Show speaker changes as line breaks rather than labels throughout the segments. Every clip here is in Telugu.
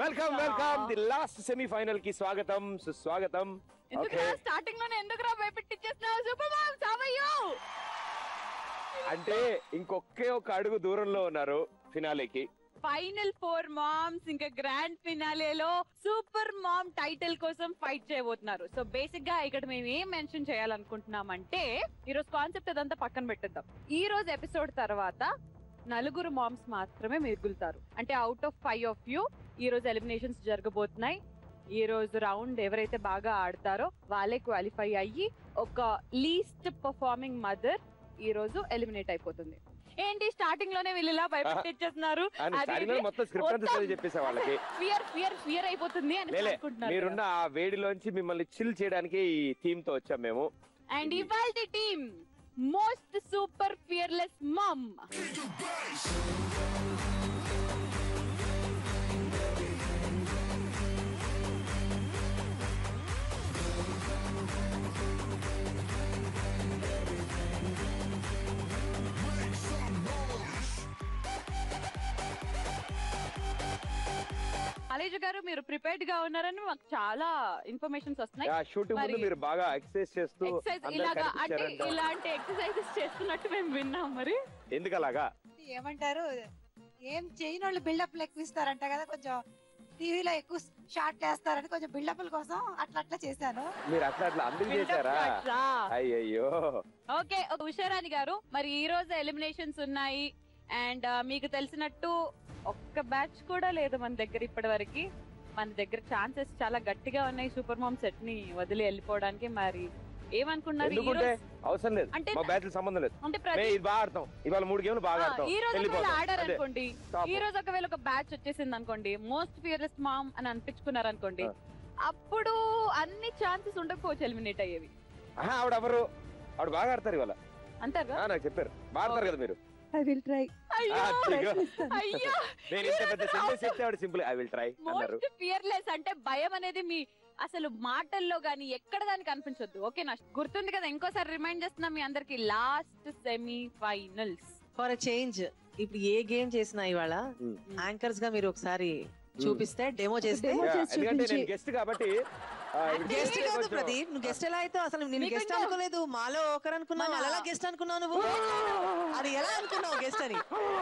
Welcome welcome the last semifinal కి స్వాగతం సుస్వాగతం
ఎందుకు స్టార్టింగ్ లోనే ఎందుకు రా భయపెట్టించేస్తున్నావు సూపర్ మామ్ సావయ్యో
అంటే ఇంకొకే ఒక అడుగు దూరంలో ఉన్నారు ఫినాలేకి
ఫైనల్ ఫోర్ మామ్స్ ఇంకా గ్రాండ్ ఫినాలేలో సూపర్ మామ్ టైటిల్ కోసం ఫైట్ చేయబోతున్నారు సో బేసిక్ గా ఇక్కడ మేము ఏం మెన్షన్ చేయాలనుకుంటున్నామంటే ఈ రోజు కాన్సెప్ట్ అదంతా పక్కన పెట్టేద్దాం ఈ రోజు ఎపిసోడ్ తర్వాత నలుగురు మామ్స్ మాత్రమే మిగులుతారు అంటే out of five of you ఈ రోజు ఎలిమినేషన్స్ జరగబోతున్నాయి ఈ రోజు రౌండ్ ఎవరైతే బాగా ఆడతారో వాళ్ళే క్వాలిఫై అయ్యి ఒక లీస్ట్ పర్ఫార్మింగ్ మదర్ ఈ రోజు ఎలిమినేట్ అయిపోతుంది ఏంటి స్టార్టింగ్ లోనే వీళ్ళు ఇలా భయపెట్టించేస్తున్నారు
అని starting లో మొత్తం స్క్రిప్ట్ అంతా చదివి చెప్పేసా వాళ్ళకి
ఫియర్ ఫియర్ ఫియర్ అయిపోతుంది అని
లేలే
అనుకుంటున్నారు
మీరున్న ఆ వేడిలోంచి మిమ్మల్ని చిల్ చేయడానికి ఈ థీమ్ తో వచ్చాం మేము
అండ్ ఇవాళ team most super fearless mom అలేజ గారు మీరు ప్రిపేర్డ్ గా ఉన్నారని మాకు చాలా ఇన్ఫర్మేషన్స్ వస్తున్నాయి
ఆ షూటింగ్ ముందు
మరి-
మీరు బాగా ఎక్సర్సైజ్ చేస్తూ
ఎక్సర్సైజ్
అందరు
ఇలాగా అంటే
కనిపించారంట.
ఇలాంటి ఎక్సర్సైజెస్ చేస్తున్నట్టు మేము విన్నాం మరి
ఎందుకు అలాగా
ఏమంటారు ఏం చేయని వాళ్ళు బిల్డప్ ఎక్కువ ఇస్తారంట కదా కొంచెం టీవీలో ఎక్కువ షార్ట్ వేస్తారని కొంచెం బిల్డప్ల కోసం అట్లా అట్లా చేశాను
మీరు అట్లా అట్లా అందరు చేశారా అయ్యయ్యో
ఓకే ఉషారాణి గారు మరి ఈ రోజు ఎలిమినేషన్స్ ఉన్నాయి అండ్ మీకు తెలిసినట్టు ఒక్క బ్యాచ్ కూడా లేదు మన దగ్గర ఇప్పటి వరకు మన దగ్గర ఛాన్సెస్ చాలా గట్టిగా ఉన్నాయి సూపర్ మామ్ సెట్ ని వదిలి వెళ్ళిపోవడానికి మరి ఏమనుకున్నారు ఈ
ఎందుకుంటే
రోజు
అవసరం లేదు
అంటే
మా బ్యాచ్ సంబంధం లేదు
అంటే
మే
ప్రతి
ఇది బాగా ఆడతాం ఇవాళ మూడు గేమ్లు బాగా
ఆ,
ఆడతాం
ఈ రోజు ఒకవేళ
వెళ్ళిపోతాం.
ఆడారు
అదే.
అనుకోండి
Top.
ఈ రోజు ఒకవేళ ఒక బ్యాచ్ వచ్చేసింది అనుకోండి మోస్ట్ ఫియర్లెస్ట్ మామ్ అని అనిపించుకున్నారు అనుకోండి
ఆ.
అప్పుడు అన్ని ఛాన్సెస్ ఉండకపోవచ్చు ఎలిమినేట్ అయ్యేవి
ఆహా, ఆవిడ ఎవరు ఆవిడ బాగా ఆడతారు ఇవాళ
అంటారా
ఆ, నాకు చెప్పారు బాగా ఆడతారు కదా మీరు
ఐ విల్ ట్రై
అయ్యో
ఆ, చిగా.
అయ్యో
నేను ఇంత పెద్ద సింపుల్ చెప్తే ఆవిడ సింపుల్ ఐ విల్ ట్రై అన్నారు
మోస్ట్ ఫియర్లెస్ అంటే భయం అనేది మీ అసలు మాటల్లో గాని ఎక్కడ దాని కనిపించొద్దు ఓకేనా గుర్తుంది కదా ఇంకోసారి రిమైండ్ చేస్తున్నా మీ అందరికి last semi finals
for a change ఇప్పుడు ఏ గేమ్ చేసినా ఇవాళ
Hmm.
యాంకర్స్ గా మీరు ఒకసారి చూపిస్తే డెమో చేస్తే
Demo
యా,
చేసి
ఎందుకంటే
చూపించి.
నేను గెస్ట్ కాబట్టి ఆ, ఈవిడ
గెస్ట్
చేస్తే
కాదు
కొంచెం-
ప్రదీప్ నువ్వు గెస్ట్ ఎలా అయితే అసలు నేను
మీకు
గెస్ట్
ఇంకో-
అనుకోలేదు మాలో ఒకరు అనుకున్నావు
మన-
అలా గెస్ట్ అనుకున్నావు నువ్వు అది ఎలా అనుకున్నావు గెస్ట్ అని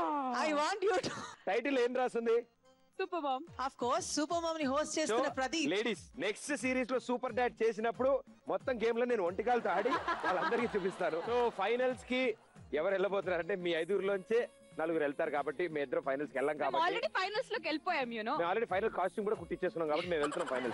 I want you to
title ఏం రాస్తుంది
super mom
of course super mom ని హోస్ట్ చేస్తున్న ప్రదీప్
లేడీస్ నెక్స్ట్ సిరీస్ లో సూపర్ డాట్ చేసినప్పుడు మొత్తం గేమ్ లో నేను ఒంటికాలతో ఆడి వాళ్ళందరికీ చూపిస్తాను సో ఫైనల్స్ కి ఎవరు వెళ్ళబోతున్నారంటే మీ ఐదుగురులోంచే నలుగురు వెళ్తారు కాబట్టి మీ ఇద్దరు ఫైనల్స్ కి వెళ్ళాం కాబట్టి
ఆల్రెడీ ఫైనల్స్ లోకి వెళ్ళిపోయాం యూనో
మేము ఆల్రెడీ ఫైనల్ కాస్ట్యూమ్ కూడా కుట్టించేస్తున్నాం కాబట్టి మేము వెళ్తున్నాం ఫైనల్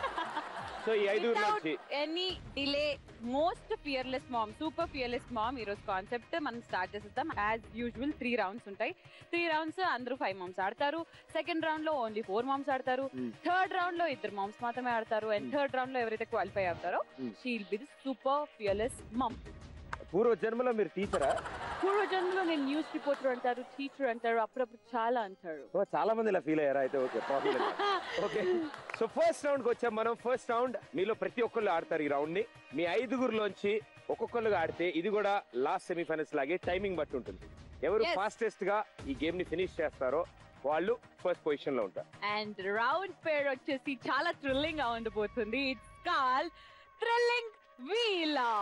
సో ఈ ఐదుగురు నుంచి
any delay most fearless mom super fearless mom ఈ రోజు కాన్సెప్ట్ మనం స్టార్ట్ చేసేద్దాం యాజ్ యూజువల్ త్రీ రౌండ్స్ ఉంటాయి త్రీ రౌండ్స్ అందరూ ఫైవ్ మామ్స్ ఆడతారు సెకండ్ రౌండ్ లో ఓన్లీ ఫోర్ మామ్స్ ఆడతారు
Hmm.
థర్డ్ రౌండ్ లో ఇద్దరు మామ్స్ మాత్రమే ఆడతారు అండ్ థర్డ్ రౌండ్ లో ఎవరైతే క్వాలిఫై అవుతారో
Hmm.
She'll be super fearless mom
పూర్వ జన్మలో మీరు టీచరా
పూర్వజన్మలో నేను న్యూస్ రిపోర్టర్ అంటారు టీచర్ అంటారు అప్పుడప్పుడు చాలా అంటారు
ఓ, చాలా మంది ఇలా ఫీల్ అయ్యారా అయితే okay problem okay so first round కి వచ్చాం మనం ఫస్ట్ రౌండ్ మీలో ప్రతి ఒక్కళ్ళు ఆడతారు ఈ రౌండ్ ని మీ ఐదుగురులోంచి ఒక్కొక్కరుగా ఆడితే ఇది కూడా లాస్ట్ సెమీఫైనల్స్ లాగే టైమింగ్ బట్టి ఉంటుంది ఎవరు
Yes.
ఫాస్టెస్ట్ గా ఈ గేమ్ ని ఫినిష్ చేస్తారో వాళ్ళు ఫస్ట్ పొజిషన్ లో ఉంటారు
అండ్ రౌండ్ పేర్ వచ్చేసి చాలా థ్రిల్లింగ్ గా ఉండబోతుంది ఇట్స్ కాల్ థ్రిల్లింగ్ వీలా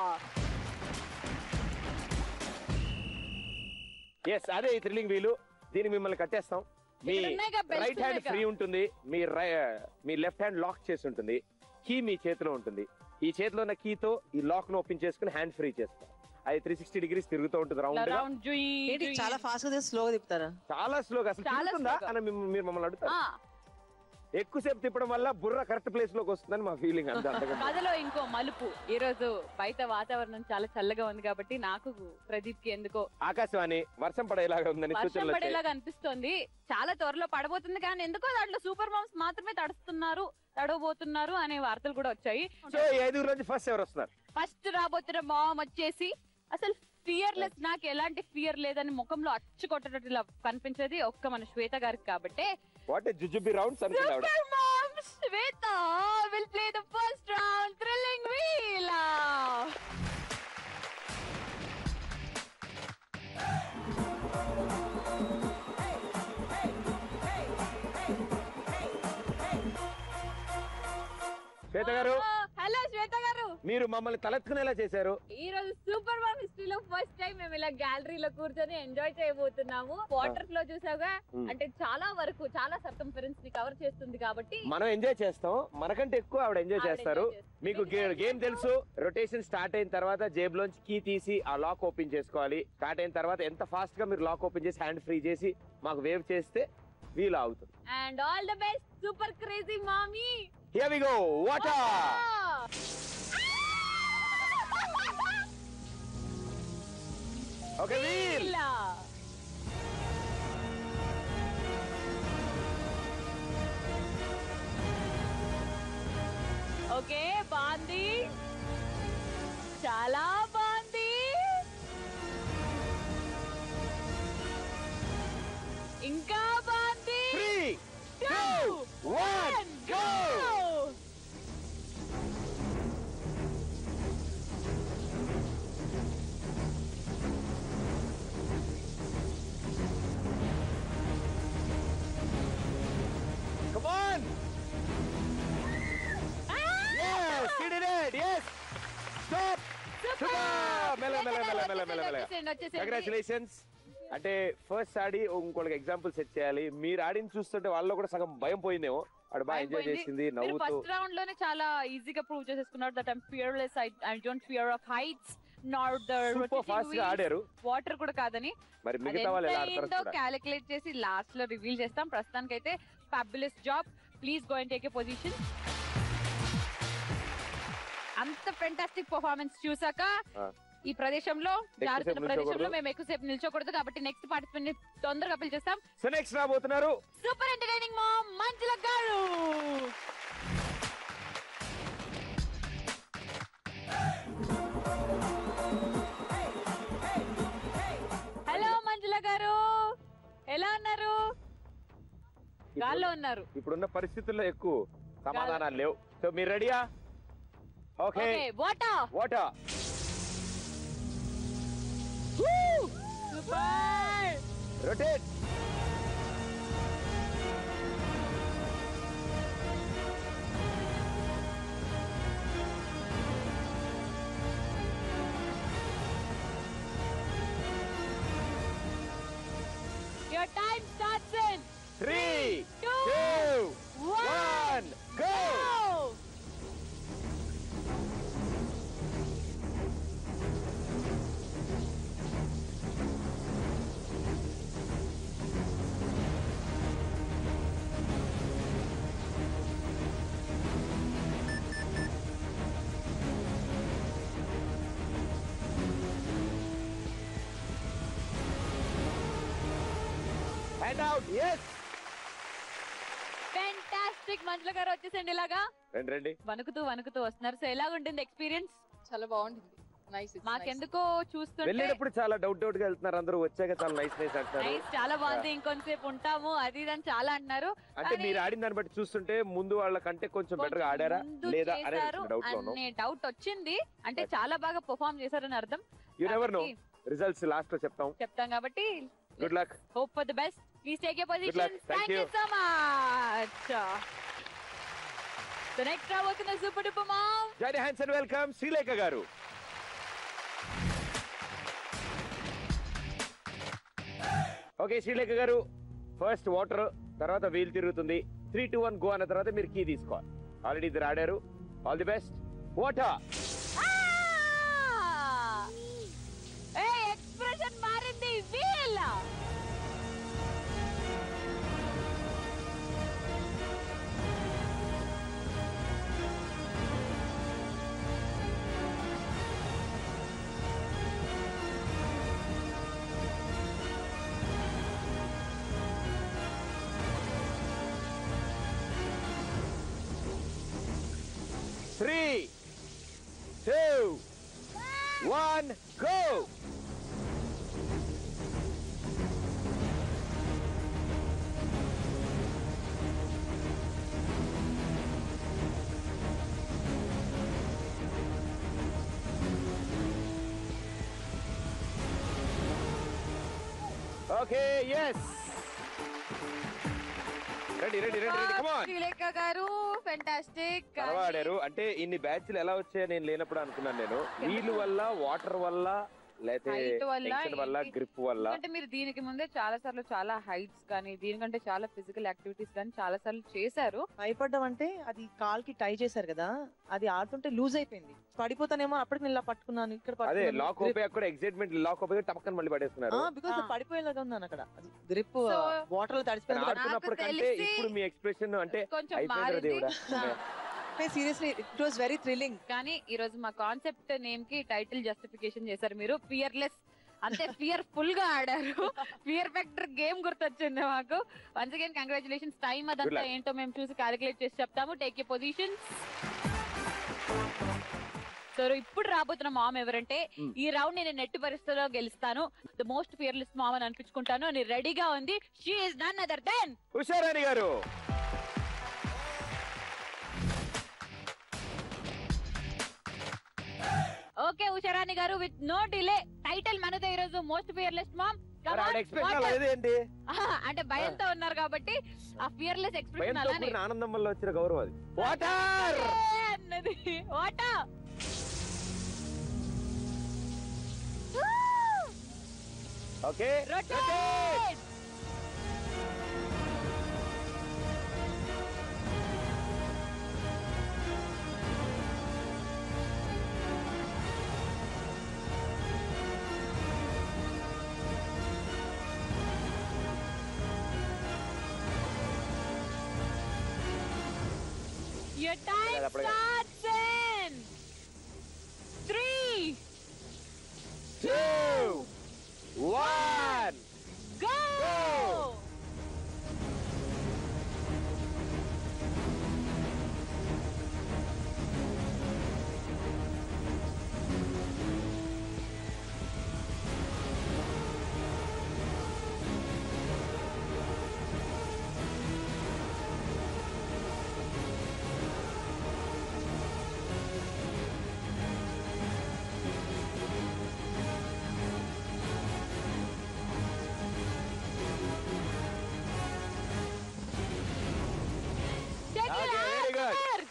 ఎస్ అదే ఈ థ్రిల్లింగ్ వీలు దీన్ని మిమ్మల్ని కట్టేస్తాం మీ
ఇక్కడ ఉన్నాయిగా, belts
రైట్ హ్యాండ్
ఉన్నాయిగా.
ఫ్రీ ఉంటుంది మీ రై- మీ లెఫ్ట్ హ్యాండ్ లాక్ చేసి ఉంటుంది కీ మీ చేతిలో ఉంటుంది ఈ చేతిలో ఉన్న కీతో ఈ లాక్ ను ఓపెన్ చేసుకుని హ్యాండ్ ఫ్రీ చేస్తాం అది త్రీ సిక్స్టీ డిగ్రీస్ తిరుగుతూ ఉంటుంది రౌండ్ గా
రౌండ్
ఏంటి చాలా ఫాస్ట్ గా స్లోగా తిప్పుతారా
చాలా స్లోగా అసలు
చాలా
తిరుగుతుందా
slowగా.
అని మిమ్మ- మీరు మమ్మల్ని అడుగుతారు ఎక్కువసేపు తిప్పడం వల్ల బుర్ర కరెక్ట్ ప్లేస్ లోకి వస్తుందని మా ఫీలింగ్ అంతే అంతకంటే
కథలో ఇంకో మలుపు ఈ రోజు బయట వాతావరణం చాలా చల్లగా ఉంది కాబట్టి నాకు ప్రదీప్ కి ఎందుకో
ఆకాశవాణి వర్షం పడేలాగా ఉందని
వర్షం
సూచనలు వచ్చాయి
పడేలాగా అనిపిస్తోంది చాలా త్వరలో పడబోతుంది కానీ ఎందుకో దాంట్లో సూపర్ మామ్స్ మాత్రమే తడుస్తున్నారు తడవబోతున్నారు అనే వార్తలు కూడా వచ్చాయి
సో ఈ ఐదుగురు నుంచి ఫస్ట్ ఎవరు వస్తున్నారు
ఫస్ట్ రాబోతున్న మామ్ వచ్చేసి అసలు ఫియర్లెస్ నాకు ఎలాంటి ఫియర్ లేదని ముఖంలో అచ్చు కొట్టేటట్టు ఇలా కనిపించేది ఒక్క మన శ్వేత గారికి కాబట్టి
వాట్ జుజుబి రౌండ్స్ అనుకుంటా ఆవిడ
super mom Shweta will play the first round thrilling వీలా
శ్వేత గారు
హలో శ్వేత గారు
మీరు మమ్మల్ని తలెత్తుకునేలా చేశారు
ఈ రోజు సూపర్ మామ్ హిస్టరీలో ఫస్ట్ టైం మేము ఇలా గ్యాలరీలో కూర్చొని ఎంజాయ్ చేయబోతున్నాము వాటర్ ఫ్లో చూసావుగా
Hmm.
అంటే చాలా వరకు చాలా సర్కంఫరెన్స్ ని కవర్ చేస్తుంది కాబట్టి
మనం ఎంజాయ్ చేస్తాం మనకంటే ఎక్కువ ఆవిడ ఎంజాయ్
ఆవిడ
చేస్తారు
enjoy చేస్తుంది.
మీకు
మీకు
గేమ్ తెలుసు రొటేషన్ స్టార్ట్ అయిన తర్వాత జేబులోంచి కీ తీసి ఆ లాక్ ఓపెన్ చేసుకోవాలి స్టార్ట్ అయిన తర్వాత ఎంత ఫాస్ట్ గా మీరు లాక్ ఓపెన్ చేసి హ్యాండ్ ఫ్రీ చేసి మాకు వేవ్ చేస్తే వీలు అవుతుంది
and all the best super crazy mommy
here we go water okay wheel
okay బాంది చాలా బాంది ఇంకా బాంది
three two one go Come on! Yes, he did it. Yes. Stop. Super. మెల్ల మెల్ల మెల్ల మెల్ల మెల్ల మెల్ల కంగ్రాచులేషన్స్ అంటే ఫస్ట్ ఆడి ఇంకొకరికి ఎగ్జాంపుల్ సెట్ చేయాలి మీరు ఆడిని చూస్తుంటే వాళ్ళలో కూడా సగం భయం పోయిందేమో ఆడు బాగా ఎంజాయ్ చేసింది నవ్వుతూ
ఫస్ట్ రౌండ్ లోనే చాలా ఈజీగా ప్రూవ్ చేసేసుకున్నారు that I'm fearless I I don't fear of heights nor the
super fast గా ఆడారు
వాటర్ కూడా కాదని
మరి మిగతా వాళ్ళు ఎలా ఆడతారో చూడాలి
క్యాలిక్యులేట్ చేసి లాస్ట్ లో రివీల్ చేస్తాం ప్రస్తుతానికి అయితే fabulous job please go and take a position అంత ఫెంటాస్టిక్ పర్ఫార్మెన్స్ చూసాక
ఆ.
ఈ ప్రదేశంలో జారుతున్న
నిల్చోకూడదు.
ప్రదేశంలో మేము ఎక్కువసేపు నిల్చోకూడదు కాబట్టి నెక్స్ట్ పార్టిసిపెంట్ ని తొందరగా పిలిచేస్తాం
సో నెక్స్ట్ రాబోతున్నారు
సూపర్ ఎంటర్టైనింగ్ మామ్ మంజుల గారు హలో మంజుల గారు ఎలా ఉన్నారు గాల్లో ఉన్నారు
ఇప్పుడున్న పరిస్థితుల్లో ఎక్కువ సమాధానాలు లేవు సో మీరు రెడీయా okay
okay water
water
super
rotate
your time starts in
three
two
two one go hand out yes
fantastic Manjula గారు వచ్చేసండి ఇలాగా
రండి రండి
వణుకుతూ వణుకుతూ వస్తున్నారు సో ఎలా ఉంటుంది ఎక్స్పీరియన్స్
చాలా బాగుంటుంది నైస్
మాకెందుకో చూస్తుంటే
వెళ్ళేటప్పుడు చాలా డౌట్ డౌట్ గా వెళ్తున్నారు అందరూ వచ్చాక చాలా నైస్ నైస్ అంటున్నారు
నైస్ చాలా బాగుంది ఇంకొంతసేపు ఉంటాము అది ఇది అని చాలా అంటున్నారు
అంటే
కానీ-
మీరు ఆడిన దాన్ని బట్టి చూస్తుంటే ముందు వాళ్ళకంటే కొంచెం బెటర్ గా
కొంచెం
ఆడారా
ముందు
లేదా
చేశారు
అనేది డౌట్ లో ఉన్నాం
అనే డౌట్ వచ్చింది అంటే
But-
చాలా బాగా పర్ఫామ్ చేశారని అర్థం
యు నెవర్ నో
కాబట్టి
రిజల్ట్స్ లాస్ట్ లో చెప్తాం
చెప్తాం కాబట్టి
good luck
hope for the best please take your
luck.
Position
Thank
thank you
you.
So much so next రాబోతున్న super duper mom
join hands and welcome Srilekha గారు ఓకే శ్రీలేఖ గారు ఫస్ట్ వాటర్ తర్వాత వీల్ తిరుగుతుంది త్రీ టూ వన్ గో అన్న తర్వాత మీరు కీ తీసుకోవాలి ఆల్రెడీ ఇద్దరు ఆడారు ఆల్ ది బెస్ట్ వాటర్
ఏ ఎక్స్ప్రెషన్ మారింది wheel
three two one go okay yes ready ready ready ready come on
Srilekha గారు ఫెంటాస్టిక్
చాలా ఆడారు అంటే ఇన్ని బ్యాచ్లు ఎలా వచ్చాయో నేను లేనప్పుడు అనుకున్నాను నేను వీల్ వల్ల వాటర్ వల్ల లేకపోతే
Height వల్ల,
టెన్షన్ వల్ల
ఏంటి?
గ్రిప్ వల్ల
అంటే మీరు దీనికి ముందే చాలా సార్లు చాలా హైట్స్ కానీ దీనికంటే చాలా ఫిజికల్ యాక్టివిటీస్ కానీ చాలా సార్లు చేశారు
భయపడ్డం అంటే అది కాల్కి టై చేశారు కదా అది ఆడుతుంటే లూజ్ అయిపోయింది పడిపోతానేమో అప్పటికి నేను ఇలా పట్టుకున్నాను ఇక్కడ
అదే లాక్ ఓపే కూడా ఎక్సైట్మెంట్ లాక్ ఓపే టపక్కన మళ్ళీ పడేస్తున్నారు
బికాస్
ఆ.
పడిపోయేలాగా ఉన్నాను అక్కడ అది గ్రిప్
So,
వాటర్ లో
కానీ
తడిసిపోయింది
ఆడుతున్నప్పుడు
నాకు
కంటే
తెలిసి-
ఇప్పుడు మీ ఎక్స్ప్రెషన్ అంటే
కొంచెం
అయిపోయిందిరా
మారింది
దేవుడా
seriously it was very thrilling
కానీ ఈ రోజు మా కాన్సెప్ట్ నేమ్ కి టైటిల్ జస్టిఫికేషన్ చేశారు మీరు ఫియర్లెస్ అంతే ఫియర్ ఫుల్ గా ఆడారు ఫియర్ ఫ్యాక్టర్ గేమ్ గుర్తొచ్చింది మాకు once again congratulations time
Good
అదంతా
luck.
ఏంటో మేము చూసి క్యాలిక్యులేట్ చేసి చెప్తాము టేక్ ఏ పొజిషన్ సో ఇప్పుడు రాబోతున్న మామ్ ఎవరంటే
Hmm.
ఈ రౌండ్ నేను నెట్ పరిస్థితిలో గెలుస్తాను ద మోస్ట్ ఫియర్లెస్ మామ్ అని అనిపించుకుంటాను అని రెడీగా ఉంది she is none other than
Usharani గారు
ఓకే ఉషారాణి గారు విత్ నో డిలే టైటిల్ మనతో ఈ రోజు మోస్ట్ ఫియర్లెస్ మామ్
మరి ఆవిడ ఎక్స్ప్రెషన్ అలా ఏంటి
అంటే భయంతో ఉన్నారు కాబట్టి ఆ ఫియర్లెస్ ఎక్స్ప్రెషన్
భయంతో
అలానే
కూడిన ఆనందం వల్ల వచ్చిన గౌరవం అది వాటర్
అన్నది వాటా
okay
rotate Your time
Dale, aplega.
starts in three,
two one
go! Take
Okay,
your
very good.
answer.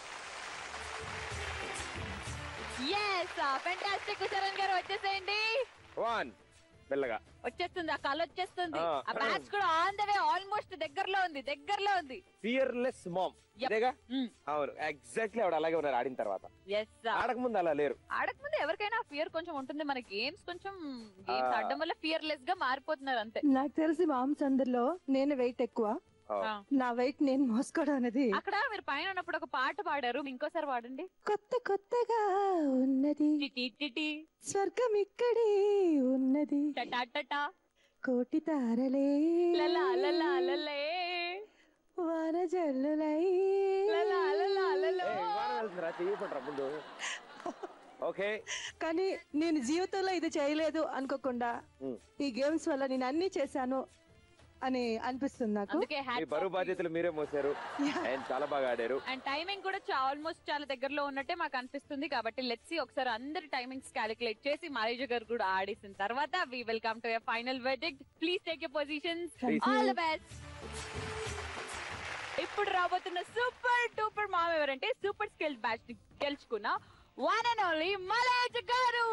Yes, fantastic Usharani గారు వచ్చేసేయండి
వన్ మెల్లగా
వచ్చేస్తుంది ఆ కళ వచ్చేస్తుంది
ఆ.
ఆ బ్యాచ్ కూడా ఆన్ ద వే ఆల్మోస్ట్ దగ్గరలో ఉంది దగ్గరలో ఉంది
ఫియర్లెస్ మామ్
Yep.
ఇదేగా
Mm.
అవును ఎగ్జాక్ట్లీ ఆవిడ అలాగే ఉన్నారు ఆడిన తర్వాత
ఎస్
ఆడక ముందు అలా లేరు
ఆడకముందు ఎవరికైనా ఫియర్ కొంచెం ఉంటుంది మన గేమ్స్ కొంచెం గేమ్స్
ఆ.
ఆడడం వల్ల ఫియర్లెస్ గా మారిపోతున్నారు అంతే
నాకు తెలిసి మామ్స్ అందరిలో నేను వెయిట్ ఎక్కువ
ఆ.
ఆ.
నా వెయిట్ నేను మోసుకోవడం అనేది
అక్కడ మీరు పైన ఉన్నప్పుడు ఒక పాట పాడారు ఇంకోసారి పాడండి
కొత్త కొత్తగా ఉన్నది
టిటి టిటి
స్వర్గం ఇక్కడే ఉన్నది
టటా టటా
కోటి తారలే
లలా లలా లలే
వాన జల్లులై
లలా లలా లలో
ఏ, విమానం వెళ్తుందిరా చెయ్యి పట్టురా ముందు ఓకే
కానీ నేను జీవితంలో ఇది చేయలేదు అనుకోకుండా
ఉమ్.
ఈ గేమ్స్ వల్ల నేను అన్ని చేశాను అని అనిపిస్తుంది నాకు
అందుకే
మీ
హ్యాట్
బరువు బాధ్యతలు మీరే మోసారు
Yeah.
అండ్ చాలా బాగా ఆడారు
అండ్ టైమింగ్ కూడా ఆల్మోస్ట్ చాలా దగ్గరలో ఉన్నట్టే మాకు అనిపిస్తుంది కాబట్టి లెట్స్ ఒకసారి అందరి టైమింగ్స్ క్యాలిక్యులేట్ చేసి మారేజ్ గారు కూడా ఆడేసిన తర్వాత we welcome to final verdict please take you positions
Thank
all
you.
The best ఇప్పుడు రాబోతున్న సూపర్ డూపర్ మామ్ ఎవరంటే సూపర్ స్కిల్ బ్యాచ్ గెలుచుకున్న వన్ అండ్ ఓన్లీ మలేజ్ గారు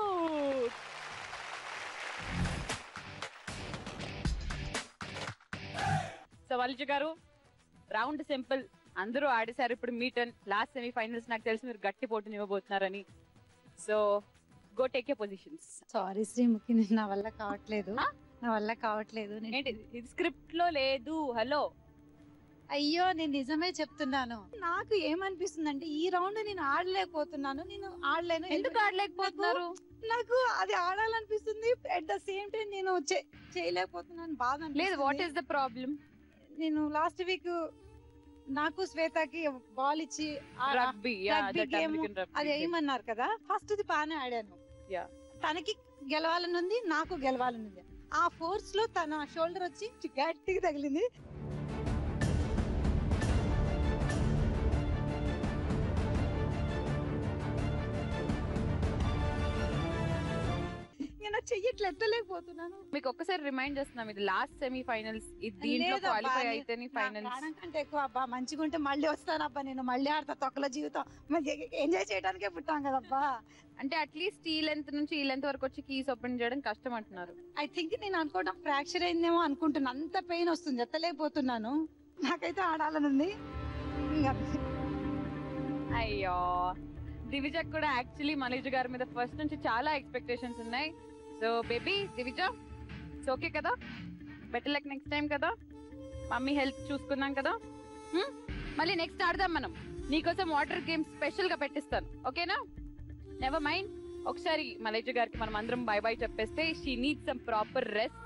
సో మలేజ్ గారు రౌండ్ సింపుల్ అందరూ ఆడేశారు ఇప్పుడు మీ టర్న్ లాస్ట్ సెమీ ఫైనల్స్ నాకు తెలిసి మీరు గట్టి పోటీని ఇవ్వబోతున్నారని so go take a positions
sorry Sreemukhi నేను నా వల్ల కావట్లేదు
ఆ?
నా వల్ల కావట్లేదు నేను-
ఏంటి ఇది స్క్రిప్ట్ లో లేదు హలో
అయ్యో నేను నిజమే చెప్తున్నాను నాకు ఏమనిపిస్తుంది అంటే ఈ రౌండ్ నేను ఆడలేకపోతున్నాను నేను ఆడలేను
ఎందుకు ఆడలేకపోతున్నారు
నాకు అది ఆడాలనిపిస్తుంది అట్ ద సేమ్ టైం నేను చే- చేయలేకపోతున్నాను బాధ
లేదు వాట్
అనిపిస్తుంది.
ఈస్ ద ప్రాబ్లం
నేను లాస్ట్ వీక్ నాకు శ్వేతకి బాల్ ఇచ్చి ఆ-
రగ్బీ
rugby game, అది వేయమన్నారు కదా ఫస్ట్ ఇది బాగానే ఆడాను
Yeah.
తనకి గెలవాలని ఉంది నాకు గెలవాలని ఉంది ఆ ఫోర్స్ లో తన షోల్డర్ వచ్చి గట్టిగా తగిలింది ఇంకా నాకు చెయ్యట్లు ఎత్తలేకపోతున్నాను
మీకు ఒక్కసారి రిమైండ్ చేస్తున్నాం ఇది లాస్ట్ సెమీ ఫైనల్స్ దీంట్లో
లేదబ్బా,
క్వాలిఫై
నీ-
అయితేనే
నా
ఫైనల్స్
ప్రాణం కంటే ఎక్కువ అబ్బా మంచిగా ఉంటే మళ్ళీ వస్తాను అబ్బా నేను మళ్ళీ ఆడతా తొక్కల జీవితం ఎంజాయ్ చేయడానికే పుట్టాం కదబ్బా
అంటే అట్లీస్ట్ ఈ లెంత్ నుంచి ఈ లెంత్ వరకు వచ్చి కీస్ ఓపెన్ చేయడం కష్టం అంటున్నారు
ఐ థింక్ నేను అనుకోవడం ఫ్రాక్చర్ అయిందేమో అనుకుంటున్నా అంత పెయిన్ వస్తుంది ఎత్తలేకపోతున్నాను నాకైతే ఆడాలని ఉంది ఇంకా
అయ్యో దివిజ కూడా యాక్చువల్లీ మనీజ్ గారి మీద ఫస్ట్ నుంచి చాలా ఎక్స్పెక్టేషన్స్ ఉన్నాయి so baby Divija it's okay కదా బెటర్ లైక్ నెక్స్ట్ టైం కదా మమ్మీ హెల్త్ చూసుకున్నాం కదా హ్మ్? మళ్ళీ నెక్స్ట్ ఆడదాం మనం నీకోసం వాటర్ గేమ్ స్పెషల్ గా పెట్టిస్తాను ఓకేనా నెవర్ మైండ్ ఒకసారి మలేజ గారికి మనం అందరం బై బై చెప్పేస్తే she need some proper rest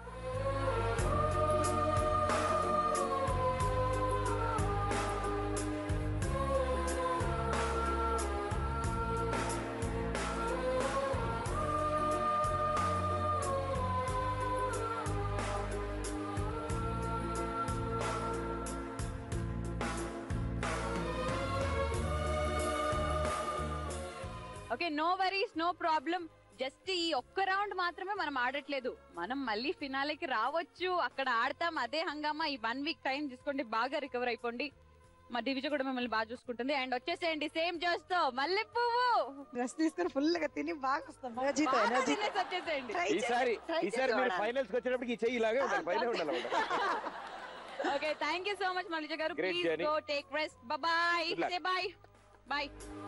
okay no worries no problem just ఈ ఒక్క రౌండ్ మాత్రమే మనం ఆడట్లేదు మనం మళ్ళీ ఫినాలేకి రావచ్చు అక్కడ ఆడతాం అదే హంగామా ఈ వన్ వీక్ టైం తీసుకోండి బాగా రికవర్ అయిపోండి మా దివిజ కూడా మిమ్మల్ని బాగా చూసుకుంటుంది అండ్ వచ్చేసేయండి సేమ్ చేస్తూ మల్లె పువ్వు
డ్రెస్ తీసుకొని ఫుల్ గా తిని బాగా వస్తాం
ఎనర్జీతో
బాగా
ఎనర్జీ
తినేసి వచ్చేసేయండి
Try చేసి-
ఈసారి
try చేసి
ఈసారి మీరు
చూడాలి.
ఫైనల్స్ కి వచ్చేటప్పటికి ఈ చెయ్యి ఇలాగే ఉండాలి పైన ఉండాలి
okay thank you so much Mallija గారు
Great
please
journey.
Go take rest bye
Good luck.
Say bye bye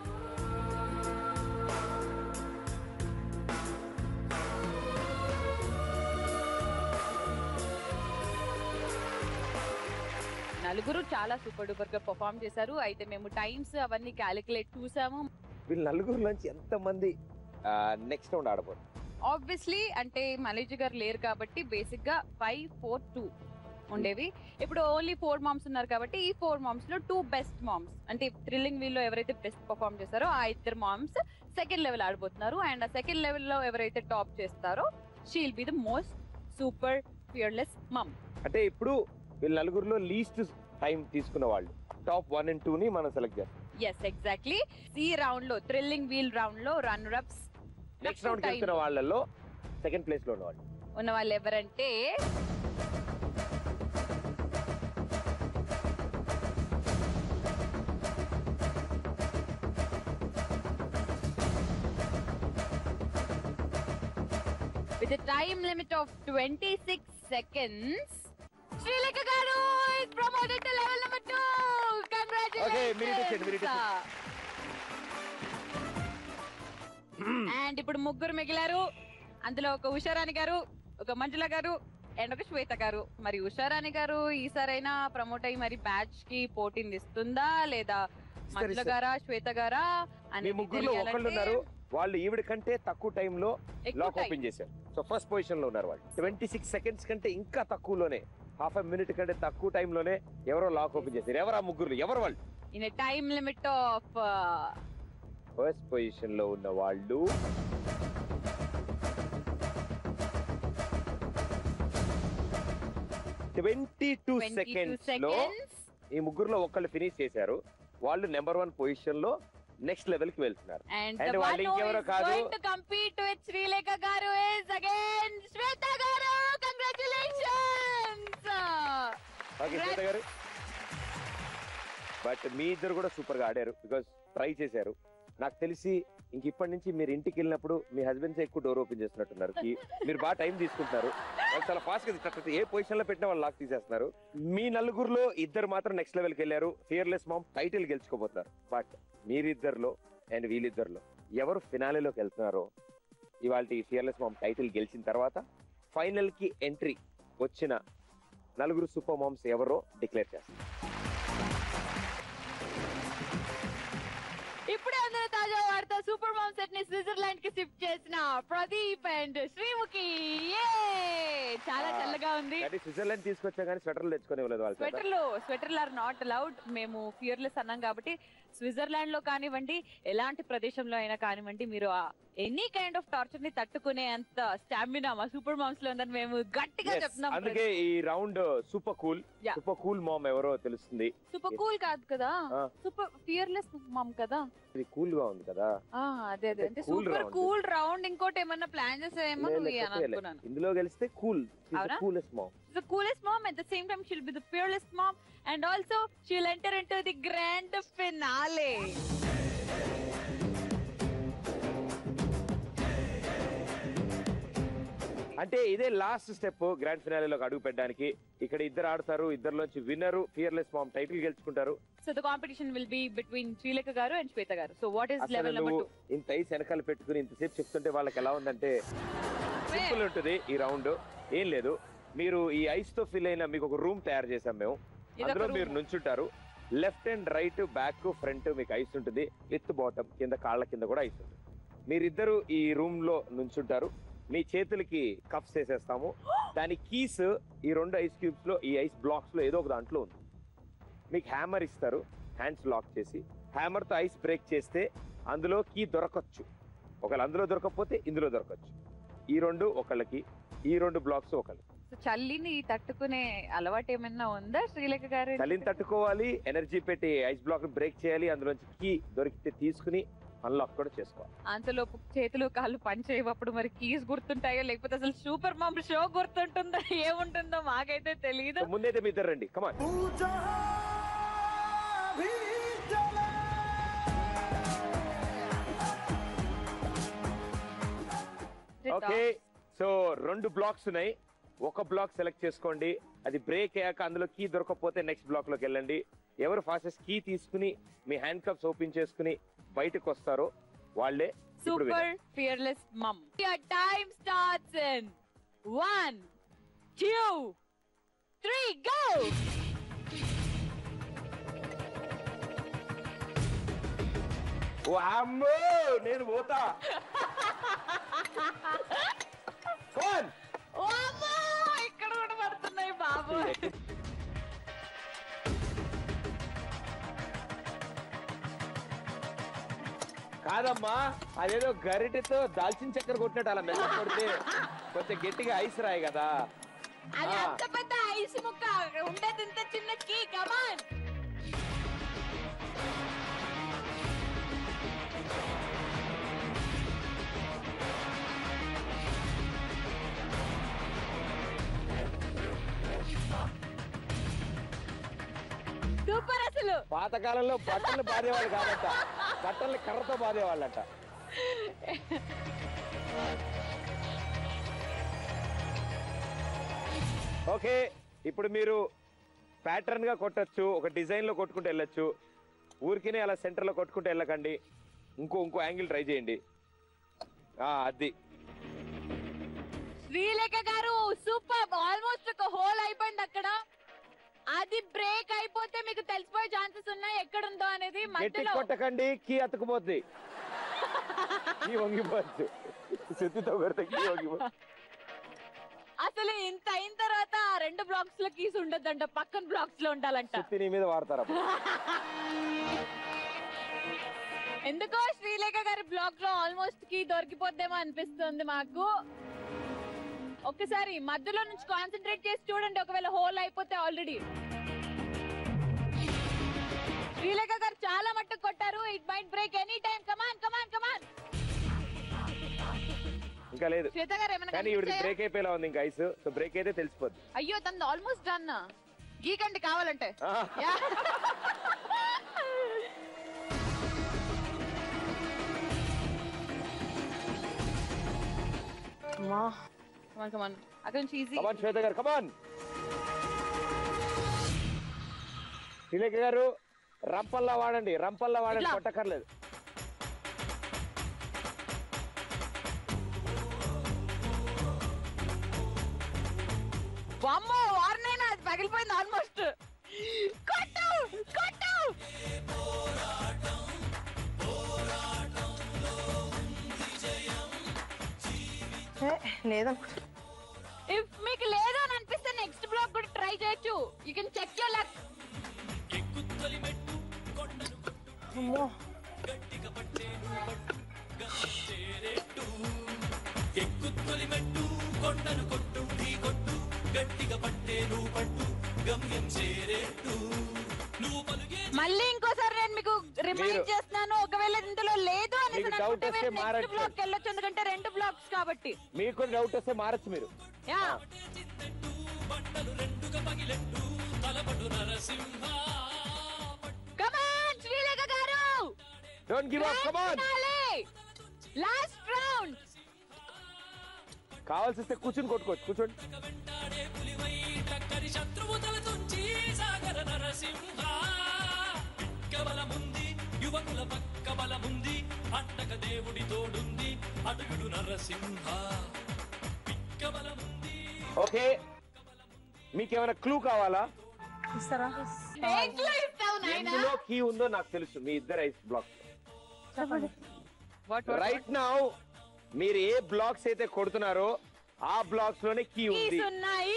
నలుగురు చాలా సూపర్ డూపర్ గా పర్ఫామ్ చేశారు అయితే మేము టైమ్స్ అవన్నీ క్యాలిక్యులేట్ చూసాము
వీళ్ళ నలుగురు నుంచి ఎంత మంది నెక్స్ట్ రౌండ్ ఆడబోతున్నారు
ఆబ్వియస్లీ అంటే మలేజ్ గారు లేరు కాబట్టి బేసిక్ గా ఫైవ్ ఫోర్ టూ ఉండేవి ఇప్పుడు ఓన్లీ ఫోర్ మామ్స్ ఉన్నారు కాబట్టి ఈ ఫోర్ మామ్స్ లో టూ బెస్ట్ మామ్స్ అంటే థ్రిల్లింగ్ వీల్ లో ఎవరైతే బెస్ట్ పర్ఫామ్ చేస్తారో ఆ ఇద్దరు మామ్స్ సెకండ్ లెవెల్ ఆడబోతున్నారు అండ్ ఆ సెకండ్ లెవెల్ లో ఎవరైతే టాప్ చేస్తారో she'll be the most super fearless mom
అంటే ఇప్పుడు వీళ్ళ నలుగురులో లీస్ట్ టైం తీసుకున్న వాళ్ళు టాప్ వన్ అండ్ టూ ని మనం సెలెక్ట్ చేస్తాం
ఎస్ ఎగ్జాక్ట్లీ సి రౌండ్ లో థ్రిల్లింగ్ వీల్ రౌండ్ లో రన్నర్ అప్స్
నెక్స్ట్ రౌండ్ వెళ్తున్న వాళ్ళలో సెకండ్ ప్లేస్ లో ఉన్న వాళ్ళు
ఉన్న వాళ్ళు ఎవరంటే with time limit of twenty six seconds Srilekha గారు is promoted to level number two.
Okay, మీరు ఇటు వచ్చేయండి, మీరు ఇటు
Congratulations. అండ్ ఇప్పుడు ముగ్గురు మిగిలారు అందులో ఒక ఉషారాణి గారు ఒక మంజుల గారు అండ్ ఒక శ్వేత గారు మరి ఉషారాణి గారు ఈసారైనా ప్రమోట్ అయ్యి మరి బ్యాచ్ కి పోటీని ఇస్తుందా లేదా మంజుల
ఇస్తారు.
గారా శ్వేత గారా
మీ
అనేది
ముగ్గురులో ఒకళ్ళు
తెలియాలంటే
ఉన్నారు వాళ్ళు ఈవిడ కంటే తక్కువ టైంలో
ఎక్కువ
లాక్
time.
ఓపెన్ చేశారు సో ఫస్ట్ పొజిషన్ లో ఉన్నారు వాళ్ళు ట్వంటీ సిక్స్ సెకండ్స్ కంటే ఇంకా తక్కువలోనే హాఫ్ మినిట్ కంటే తక్కువ టైంలోనే ఎవరో లాక్ ఓపెన్ చేశారు ఎవరు ఆ ముగ్గురు ఎవరు వాళ్ళు
in time limit of
first position లో ఉన్న వాళ్ళు twenty two
twenty two
seconds లో
సెకండ్స్
ఈ ముగ్గురులో ఒకళ్ళు ఫినిష్ చేశారు వాళ్ళు నెంబర్ వన్ పొజిషన్ లో నెక్స్ట్ లెవెల్ కి వెళ్తున్నారు
అండ్
And
the
వాళ్ళు
one who
ఇంకెవరో
is
కాదు.
going to compete with Srilekha గారు is again Shweta garu congratulations
okay శ్వేత గారు బట్ మీ ఇద్దరు కూడా సూపర్ గా ఆడారు బికాస్ ట్రై చేశారు నాకు తెలిసి ఇంక ఇప్పటి నుంచి మీరు ఇంటికి వెళ్ళినప్పుడు మీ హస్బెండ్స్ ఎక్కువ డోర్ ఓపెన్ చేస్తున్నట్టున్నారు కి- మీరు బాగా టైం తీసుకుంటున్నారు వాళ్ళు చాలా ఫాస్ట్ గా తీసుకుంటారు. ఏ పొజిషన్ లో పెట్టినా వాళ్ళు లాక్ తీసేస్తున్నారు మీ నలుగురులో ఇద్దరు మాత్రం నెక్స్ట్ లెవెల్కి వెళ్ళారు ఫియర్లెస్ మామ్ టైటిల్ గెలుచుకోబోతున్నారు బట్ మీరిద్దరిలో అండ్ వీళ్ళిద్దరిలో ఎవరు ఫినాలేలోకి వెళ్తున్నారో ఇవాళ ఫియర్లెస్ మామ్ టైటిల్ గెలిచిన తర్వాత ఫైనల్ కి ఎంట్రీ వచ్చిన నలుగురు సూపర్ మామ్స్ ఎవరో డిక్లేర్ చేస్తారు
ఇప్పుడే అందరూ తాజా వార్త సూపర్ మామ్ సెట్ ని స్విట్జర్లాండ్ కి షిఫ్ట్ చేసిన ప్రదీప్ అండ్ శ్రీముఖి Yay! చాలా
Ah.
చల్లగా ఉంది
కానీ స్విట్జర్లాండ్ తీసుకొచ్చా కానీ స్వెటర్లు తెచ్చుకొని ఇవ్వలేదు వాళ్ళ చేత.
స్వెటర్లు స్వెటర్లు ఆర్ నాట్ అలౌడ్ మేము ఫియర్లెస్ అన్నాం కాబట్టి స్విట్జర్లాండ్ లో కానివ్వండి ఎలాంటి ప్రదేశంలో అయినా కానివ్వండి మీరు ఆ ఎనీ కైండ్ ఆఫ్ టార్చర్ ని తట్టుకునే అంత స్టామినా మా సూపర్ మామ్స్ లో ఉందని మేము గట్టిగా
Yes,
చెప్తున్నాం
అందుకే ఈ round super cool
Yeah.
Super cool mom ఎవరో తెలుస్తుంది
సూపర్ కూల్ కాదు కదా
ఆ.
సూపర్ ఫియర్లెస్ మామ్ కదా
ఇది కూల్ గా ఉంది కదా
ఆ అదే అదే అంటే
Cool
super
round.
Cool round ఇంకోటి ఏమన్నా ప్లాన్ చేసావేమో
లే,
నువ్వు
లే,
అని
కొత్తగా లే.
అనుకున్నాను
ఇందులో గెలిస్తే కూల్
అవునా?
Coolest mom
the coolest mom at the same time she'll be the fearless mom and also she'll enter into the grand finale
అంటే ఇదే లాస్ట్ స్టెప్ గ్రాండ్ ఫినాలేలోకి అడుగు పెట్టడానికి ఇక్కడ ఇద్దరు ఆడతారు ఇద్దరులోంచి విన్నర్ ఫియర్లెస్ మామ్ టైటిల్ గెలుచుకుంటారు
so the competition will be between Srilekha garu and Shweta garu so what is
అసలు
level number
నువ్వు
2
ఇంత ఐస్ వెనకాల పెట్టుకుని ఇంతసేపు చెప్తుంటే వాళ్ళకి ఎలా ఉందంటే సింపుల్ ఉంటుంది ఈ రౌండ్ ఏం లేదు మీరు ఈ ఐస్ తో ఫిల్ అయిన మీకు ఒక రూమ్ తయారు చేసాం మేము
ఇదొక
అందులో
room.
మీరు నుంచుంటారు left and right back front మీకు ఐస్ ఉంటుంది విత్ బాటమ్ కింద కాళ్ళ కింద కూడా ఐస్ ఉంటుంది మీరిద్దరు ఈ రూమ్ లో నుంచుంటారు మీ చేతులకి కప్స్ వేసేస్తాము దాని కీస్ ఈ రెండు ఐస్ క్యూబ్స్ లో ఈ ఐస్ బ్లాక్స్ లో ఏదో ఒక దాంట్లో ఉంది మీకు హ్యామర్ ఇస్తారు హ్యాండ్స్ లాక్ చేసి హ్యామర్ తో ఐస్ బ్రేక్ చేస్తే అందులో కీ దొరకచ్చు ఒకవేళ అందులో దొరకకపోతే ఇందులో దొరకచ్చు ఈ రెండు ఒకళ్ళకి ఈ రెండు బ్లాక్స్ ఒకళ్ళకి
సో చల్లిని తట్టుకునే అలవాటు ఏమైనా ఉందా శ్రీలేఖ గారు
చలిని తట్టుకోవాలి ఎనర్జీ పెట్టి ఐస్ బ్లాక్ బ్రేక్ చేయాలి అందులోంచి కీ దొరికితే తీసుకుని అన్లాక్ కూడా చేసుకోవాలి
అంతలోపు చేతులు కాళ్ళు పనిచేయప్పుడు మరి కీస్ గుర్తుంటాయో లేకపోతే అసలు సూపర్ మామ్ షో గుర్తుంటుందో ఏముంటుందో మాకైతే తెలియదు
సో ముందైతే మీ ఇద్దరు రండి కమాన్ ఓకే సో రెండు బ్లాక్స్ ఉన్నాయి ఒక బ్లాక్ సెలెక్ట్ చేసుకోండి అది బ్రేక్ అయ్యాక అందులో కీ దొరకకపోతే నెక్స్ట్ బ్లాక్ లోకి వెళ్ళండి ఎవరు ఫాస్టెస్ట్ కీ తీసుకుని మీ హ్యాండ్ కప్స్ ఓపెన్ చేసుకుని బయటకు వస్తారో వాళ్ళే ఇప్పుడు winner.
Super fearless mom time starts in one two three go
ఓ అమ్మో నేను పోతా Come on.
ఇక్కడ కూడా పడుతున్నాయి బాబు
కాదమ్మా అదేదో గరిటెతో దాల్చిన చక్కెర కొట్టినట్టు అలా మెల్ల కొడితే కొంచెం గట్టిగా ఐస్ రాయి కదా
అది
ఆ.
అంత పెద్ద ఐస్ ముక్క ఉండేది ఇంత చిన్న కీ కమాన్ సూపర్ అసలు
పాతకాలంలో బట్టలు బాధేవాళ్ళు కాదట బట్టల్ని కర్రతో బాధేవాళ్ళట ఓకే ఇప్పుడు మీరు ప్యాటర్న్ గా కొట్టచ్చు ఒక డిజైన్ లో కొట్టుకుంటూ వెళ్ళొచ్చు ఊరికినే అలా సెంటర్ లో కొట్టుకుంటూ వెళ్ళకండి ఇంకో ఇంకో యాంగిల్ ట్రై చేయండి ఆ, అది
శ్రీలేఖ గారు సూపర్ ఆల్మోస్ట్ ఒక హోల్ అయిపోయింది అక్కడ అది బ్రేక్ అయిపోతే మీకు తెలిసిపోయే ఛాన్సెస్ ఉన్నాయి ఎక్కడుందో అనేది
గట్టి
మధ్యలో
కొట్టకండి కీ అతుకుపోద్ది కీ వంగిపోద్ది సుత్తితో కొడితే కీ వంగిపోద్ది
అసలు ఇంత అయిన తర్వాత ఆ రెండు బ్లాక్స్ లో కీస్ ఉండొద్దంట పక్కన బ్లాక్స్ లో ఉండాలంట
సుత్తి నీ మీద వాడతారు అప్పుడు
ఎందుకో శ్రీలేఖ గారి బ్లాక్ లో ఆల్మోస్ట్ కి దొరికిపోద్దేమో అనిపిస్తుంది మాకు ఒక్కసారి మధ్యలో నుంచి కాన్సన్ట్రేట్ చేసి చూడండి ఒకవేళ హోల్ అయిపోతే ఆల్రెడీ శ్రీలేఖ గారు చాలా మట్టుకు కొట్టారు it might break any time come on come on come on
ఇంకా లేదు
శ్వేత గారు ఏమైనా
కానీ ఇవిడికి
కనిపించాయా?
బ్రేక్ అయిపోయేలా ఉంది ఇంకా ఐస్ సో బ్రేక్ అయితే తెలిసిపోద్ది
అయ్యో తనది ఆల్మోస్ట్ డన్ గీకండి కావాలంటే
ఆ,
యా
అమ్మా
కమాన్ కమాన్ అక్కడ నుంచి ఈజీ
కమాన్ శ్వేత గారు కమాన్ శ్రీలేఖ గారు రంపల్లా వాడండి రంపల్లా వాడండి
ఇట్లా.
కొట్టక్కర్లేదు
వామ్మో వారినైనా అది పగిలిపోయింది ఆల్మోస్ట్ కొట్టు కొట్టు
ఏ, లేదనుకుంటా
ఇఫ్ మీకు లేదు అని అనిపిస్తే నెక్స్ట్ బ్లాక్ కూడా ట్రై చేయొచ్చు you can check your luck
అమ్మో
మళ్ళీ ఇంకోసారి నేను మీకు రిమైండ్
మీరు-
చేస్తున్నాను ఒకవేళ ఇందులో లేదు అని
మీకు doubt వస్తే మారచ్చు.
బ్లాక్ వెళ్ళొచ్చు ఎందుకంటే రెండు బ్లాక్స్ కాబట్టి
మీకు కూడా డౌట్ వస్తే మారచ్చు మీరు
యా కమాన్ శ్రీలేఖ గారు
don't give up come on
last round
కావాల్సి వస్తే కూర్చుని కొట్టుకోవచ్చు కూర్చోండి ఓకే మీకేమైనా క్లూ కావాలా
ఇస్తారా
ఎందులో కీ ఉందో నాకు తెలుసు మీ ఇద్దరు ice block
what
right now మీరు ఏ బ్లాక్స్ అయితే కొడుతున్నారో ఆ బ్లాక్స్ లోనే కీ ఉంది
కీస్ ఉన్నాయి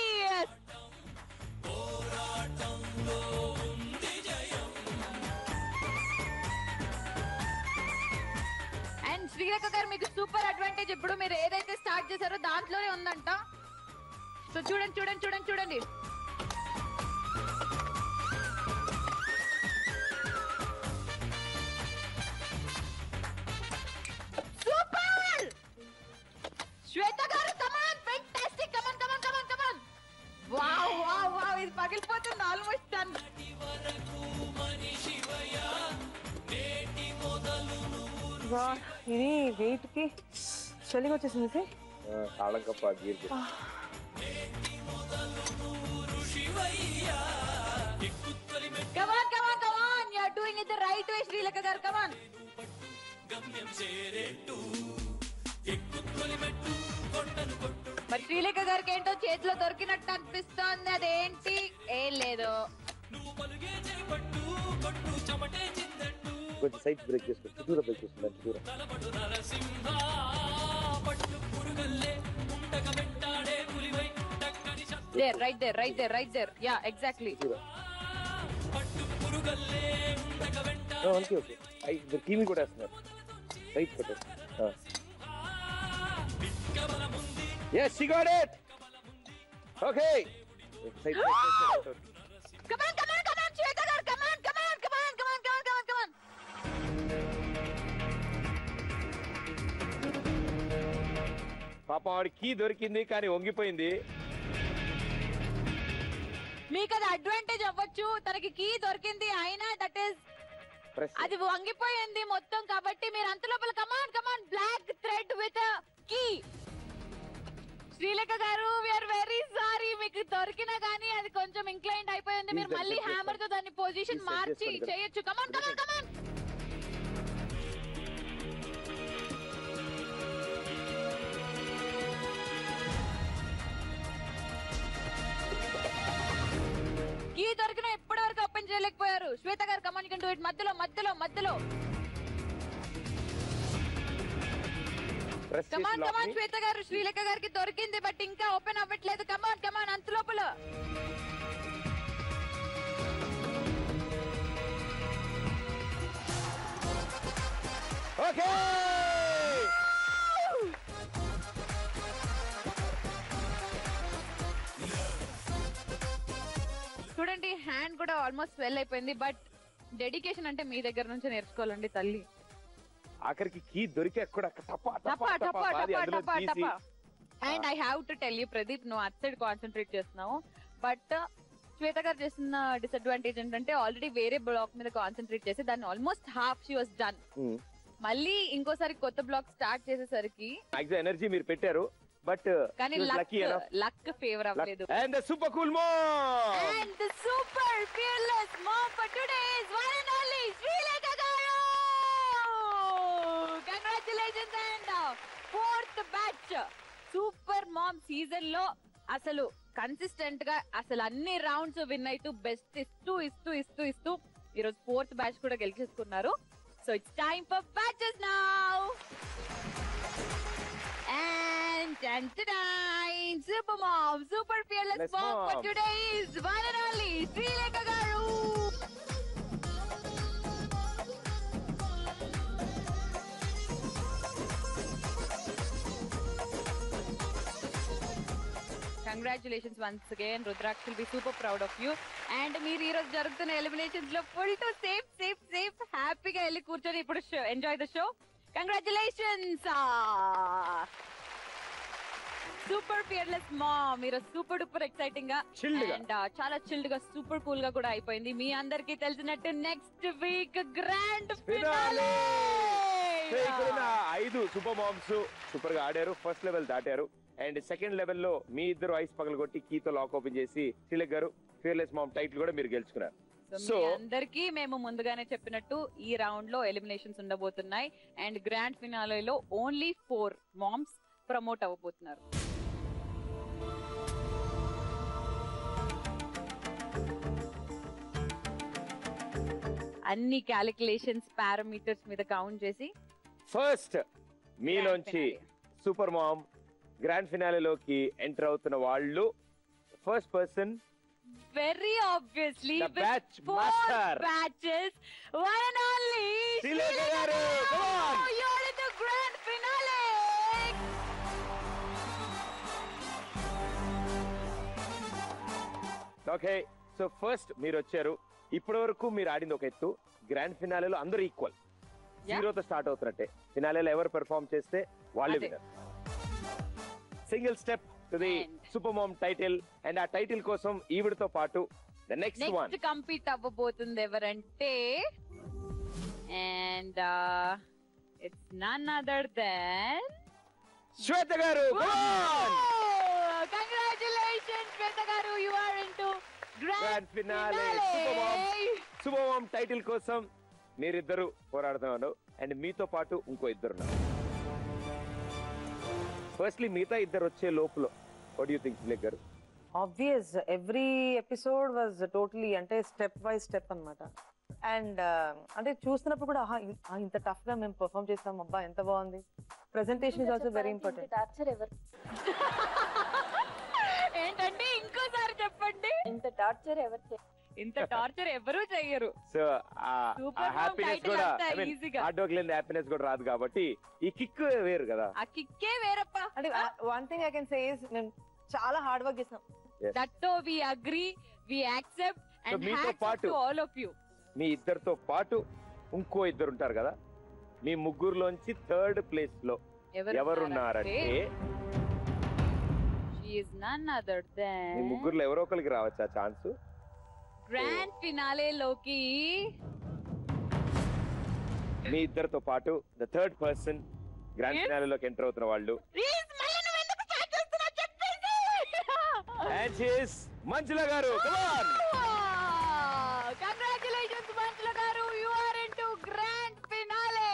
అండ్ శ్రీరేఖ గారు మీకు సూపర్ అడ్వాంటేజ్ ఇప్పుడు మీరు ఏదైతే స్టార్ట్ చేశారో దాంట్లోనే ఉందంట సో చూడండి చూడండి చూడండి చూడండి సూపర్ శ్వేత గారు come on fantastic come on come on come on come on wow wow wow ఇది పగిలిపోతుంది ఆల్మోస్ట్ డన్
వా, ఇది వెయిట్ కి చలిగా వచ్చేసింది సార్
తాళం కప్ప గీర్
come on come on come on you are doing it the right way Srilekha గారు కమాన్ మరి శ్రీలేఖ గారికి ఏంటో చేతిలో దొరికినట్టు అనిపిస్తోంది అదేంటి ఏం లేదు
కొంచెం సైడ్ బ్రేక్ చేసుకో చుట్టూరా బ్రేక్ చేసుకో దాని చుట్టూరా
there right there right there right there yeah exactly
చుట్టూరా ఆ, ఓకే ఓకే ఐ ఇద్దరు టీవీ కూడా వేస్తున్నారు రైట్ కొట్టేస్తారు yes she got it okay side
come on come on come on Shweta గారు come on come on come on come on come on come on కమాన్
పాపం ఆవిడ కీ దొరికింది కానీ వంగిపోయింది
మీకు అది అడ్వాంటేజ్ అవ్వచ్చు తనకి కీ దొరికింది అయినా దట్ ఈస్
ప్రెస్
అది వంగిపోయింది మొత్తం కాబట్టి మీరు అంత లోపల come on come on black thread with key Srilekha garu we are very sorry మీకు దొరికినా గానీ అది కొంచెం ఇంక్లైండ్ అయిపోయింది మీరు
Please,
మళ్ళీ
sir,
హ్యామర్ తో దాన్ని పొజిషన్
Please, sir,
మార్చి
చేసుకోండి,
చేయొచ్చు కమాన్ కమాన్ కమాన్ కీ దొరికిన ఇప్పటి వరకు ఓపెన్ చేయలేకపోయారు శ్వేత గారు కమాన్ కెన్ డూ ఇట్ మధ్యలో మధ్యలో మధ్యలో
ప్రెస్
కమాన్
చేసి
కమాన్
లాక్
శ్వేత గారు శ్రీలేఖ గారికి దొరికింది బట్ ఇంకా ఓపెన్ అవ్వట్లేదు కమాన్ కమాన్ అంత లోపల
ఓకే
చూడండి హ్యాండ్ కూడా ఆల్మోస్ట్ స్వెల్ అయిపోయింది బట్ డెడికేషన్ అంటే మీ దగ్గర నుంచి నేర్చుకోవాలండి తల్లి
ఆఖరికి కీ దొరికే కూడా టపా
టపా
టపా
టపా
పాది
టపా
అందులో
టపా
తీసి
టపా and I have to tell you Pradeep నువ్వు అట్ సైడ్ కాన్సన్ట్రేట్ చేస్తున్నావు బట్ శ్వేత గారు చేసిన డిసడ్వాంటేజ్ ఏంటంటే ఆల్రెడీ వేరే బ్లాక్ మీద కాన్సన్ట్రేట్ చేసి దాన్ని almost half she was done
Hmm.
మళ్ళీ ఇంకోసారి కొత్త బ్లాక్ స్టార్ట్ చేసేసరికి
మాక్సిమం ఎనర్జీ మీరు పెట్టారు బట్
కానీ luck
lucky enough
luck favour అవ్వలేదు
అండ్ ద సూపర్ కూల్ మో
And the super fearless mom for today is one and only Srilekha Garu! Congratulations and uh, fourth batch. Super mom season లో అసలు కన్సిస్టెంట్ గా అసలు అన్ని రౌండ్స్ విన్ అవుతూ బెస్ట్ ఇస్తూ ఇస్తూ ఇస్తూ ఇస్తూ ఈరోజు ఫోర్త్ బ్యాచ్ కూడా గెలిచేసుకున్నారు so it's time for batches now And and tonight, Super Mom, Super Fearless
Let's
Mom for
mom.
today is one and only Srilekha Garu. Congratulations once again Rudraksha will be super proud of you and మీరు ఈ రోజు జరుగుతున్న ఎలిమినేషన్స్ లో full to safe safe safe హ్యాపీగా వెళ్ళి కూర్చొని ఇప్పుడు enjoy the show congratulations super fearless మా మీరు సూపర్ డూపర్ ఎక్సైటింగ్ గా
Chilled గా.
అండ్ చాలా చిల్డ్ గా సూపర్ కూల్ గా కూడా అయిపోయింది మీ అందరికీ తెలిసినట్టు next week grand
Finale! So ఇక్కడ ఉన్న ఐదు సూపర్ మామ్స్ సూపర్ గా ఆడారు ఫస్ట్ లెవెల్ దాటారు అండ్ సెకండ్ లెవెల్ లో మీ ఇద్దరు ఐస్ పగలగొట్టి కీతో లాక్ ఓపెన్ చేసి తిలక్ గారు ఫియర్లెస్ మామ్ టైటిల్ కూడా మీరు గెలుచుకున్నారు
సో
So-
మీ అందరికీ మేము ముందుగానే చెప్పినట్టు ఈ రౌండ్ లో ఎలిమినేషన్స్ ఉండబోతున్నాయి అండ్ గ్రాండ్ ఫినాలేలో ఓన్లీ ఫోర్ మామ్స్ ప్రమోట్ అవ్వబోతున్నారు అన్ని క్యాలిక్యులేషన్స్ పారామీటర్స్ మీద కౌంట్ చేసి
ఫస్ట్ మీలోంచి సూపర్ మామ్ గ్రాండ్ ఫినాలేలోకి ఎంటర్ అవుతున్న వాళ్ళు first person
very obviously
The batch master.
Batches one and only
Srilekha garu, come on.
you're in the grand finale
okay so first మీరు వచ్చారు ఇప్పటి వరకు మీరు ఆడింది ఒక ఎత్తు గ్రాండ్ ఫినాలేలో అందరూ ఈక్వల్
Yeah.
జీరోతో స్టార్ట్ అవుతున్నట్టే ఫినాలేలో ఎవరు పెర్ఫార్మ్ చేస్తే వాళ్ళే
అదే.
Winner single step to the
And-
super mom title and ఆ టైటిల్ కోసం ఈవిడతో పాటు the next one
next complete అవ్వబోతుంది ఎవరంటే and it's none other than
Shweta garu
congratulations Shweta garu you are into
Grand
grand
finale, Super Mom. Super mom title కోసం మీరిద్దరు పోరాడుతున్నారు అండ్ మీతో పాటు ఇంకో ఇద్దరు ఉన్నారు ఫస్ట్లీ మిగతా ఇద్దరు వచ్చే లోపల what you think Srilekha garu
obvious every episode was totally అంటే స్టెప్ బై స్టెప్ అన్నమాట అండ్ అంటే చూస్తున్నప్పుడు కూడా ఆహా, ఇ- ఆ, ఇంత టఫ్ గా మేము పర్ఫామ్ చేస్తాం అబ్బా ఎంత బాగుంది presentation is also very important
torture ఎవరు
ఏంటంటే ఇంకోసారి చెప్పండి
ఇంత టార్చర్ ఎవరు చే-
ఇంత టార్చర్ ఎవరూ చెయ్యరు
సో ఆ
Super Mom
హ్యాపీనెస్
title
కూడా
అంతా
ఐ మీన్
easy గా.
హార్డ్ వర్క్ లేని హ్యాపీనెస్ కూడా రాదు కాబట్టి ఈ కిక్ వేరు కదా
ఆ కిక్కే వేరప్ప
అంటే one thing I can say is మేము చాలా హార్డ్ వర్క్ చేసాం
దట్తో we agree we accept and
మీతో
హ్యాట్స్
పాటు-
టు ఆల్ ఆఫ్ యూ
మీ ఇద్దరితో పాటు ఇంకో ఇద్దరు ఉంటారు కదా మీ ముగ్గురులోంచి థర్డ్ ప్లేస్ లో ఎవరున్నారంటే
షీ ఇస్ నన్ అదర్
మీ
దెన్
ముగ్గురులో ఎవరో ఒకరికి రావచ్చు ఆ ఛాన్స్
గ్రాండ్ ఫినాలే లోకి
మీ ఇద్దరితో పాటు the third person grand
Yes.
ఫినాలేలోకి ఎంటర్ అవుతున్న వాళ్ళు
ప్లీజ్ మళ్ళీ నువ్వు ఎందుకు start చేస్తున్నావు చెప్పేసి
అండ్ షీస్ మంజుల గారు come on.
Congratulations Manjula garu you are into grand finale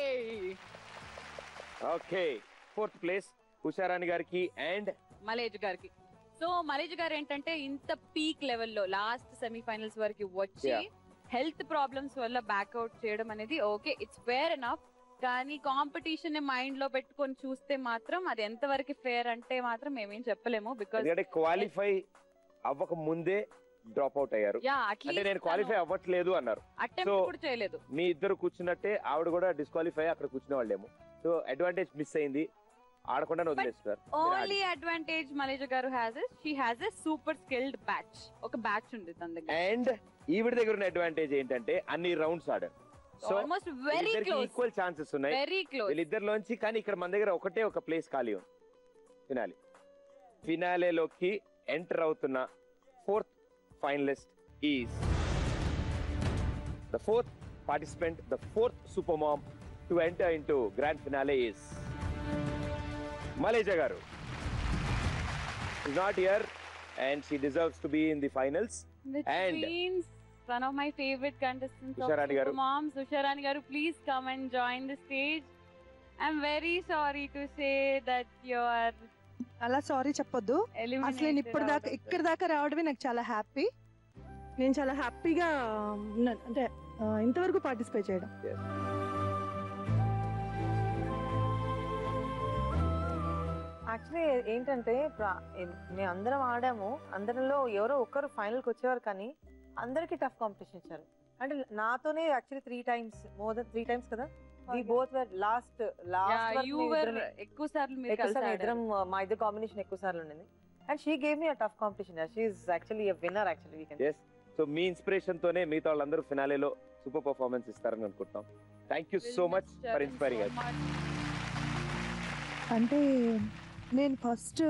okay fourth place Usharani గారికి అండ్
మలేజ్ గారికి సో మలేజ్ గారు ఏంటంటే ఇంత పీక్ లెవెల్లో లాస్ట్ సెమీఫైనల్స్ వరకు వచ్చి
Yeah.
హెల్త్ ప్రాబ్లమ్స్ వల్ల బ్యాక్అవుట్ చేయడం అనేది ఓకే ఇట్స్ ఫేర్ ఎనఫ్ కానీ కాంపిటీషన్ ని మైండ్ లో పెట్టుకొని చూస్తే మాత్రం అది ఎంత వరకు ఫేర్ అంటే మాత్రం మేమేం చెప్పలేము బికాస్
ఎందుకంటే క్వాలిఫై అవ్వక ముందే డ్రాప్ అవుట్ అయ్యారు
యా
అంటే నేను క్వాలిఫై అవ్వట్లేదు అన్నారు
అటెంప్ట్
So-
కూడా చేయలేదు
మీ ఇద్దరు కూర్చున్నట్టే ఆవిడ కూడా డిస్క్వాలిఫై అక్కడ కూర్చునే వాళ్ళేమో సో అడ్వాంటేజ్ మిస్ అయింది ఆడకుండా వదిలేస్తున్నారు మీరు ఆడి.
Only advantage Maleja garu has she has a super skilled batch ఒక బ్యాచ్ ఉంది తన దగ్గర
అండ్ ఈవిడ దగ్గర ఉన్న అడ్వాంటేజ్ ఏంటంటే అన్ని రౌండ్స్ ఆడారు so
almost very close
equal chances ఉన్నాయి
వెరీ క్లోజ్
వీళ్ళిద్దరిలోంచి కానీ ఇక్కడ మన దగ్గర ఒకటే ఒక ప్లేస్ ఖాళీ ఉంది ఫినాలి ఫినాలేలోకి ఎంటర్ అవుతున్న fourth finalist is the fourth participant the fourth super mom to enter into grand finale is Maleja garu not here and she deserves to be in the finals
which
And-
means one of my favorite contestants of
Usharani garu.
Super Moms, Usharani garu, please come and join the stage. I'm very sorry to say that you are
అలా సారీ చెప్పొద్దు
eliminated.
అసలు నేను ఇప్పుడు
out
దాకా
of
ఇక్కడ దాకా రావడమే నాకు చాలా హ్యాపీ నేను చాలా హ్యాపీగా ఉన్నాను అంటే ఆ, ఇంతవరకు పార్టిసిపేట్ చేయడం
యాక్చువల్లీ ఏంటంటే ప్ర- ఎన్- మేము అందరం ఆడాము అందరిలో ఎవరో ఒక్కరు ఫైనల్ కి వచ్చేవారు కానీ అందరికి టఫ్ కాంపిటీషన్ ఇచ్చారు అంటే నాతోనే actually three times more than three times కదా we both were lost
Yeah, you were
lost
ఎక్కువ సార్లు మీరు
ఎక్కువ
కలిసి
సార్లు
ఆడారు.
ఇద్దరం మా ఇద్దరు కాంబినేషన్ ఎక్కువ సార్లు ఉండింది and she gave me a tough competition she is actually a winner actually we can
yes so మీ ఇన్స్పిరేషన్ తోనే మిగతా వాళ్ళందరూ ఫినాలేలో సూపర్ పర్ఫార్మెన్స్ ఇస్తారని అనుకుంటున్నాం thank you so much for inspiring us
అంటే నేను ఫస్ట్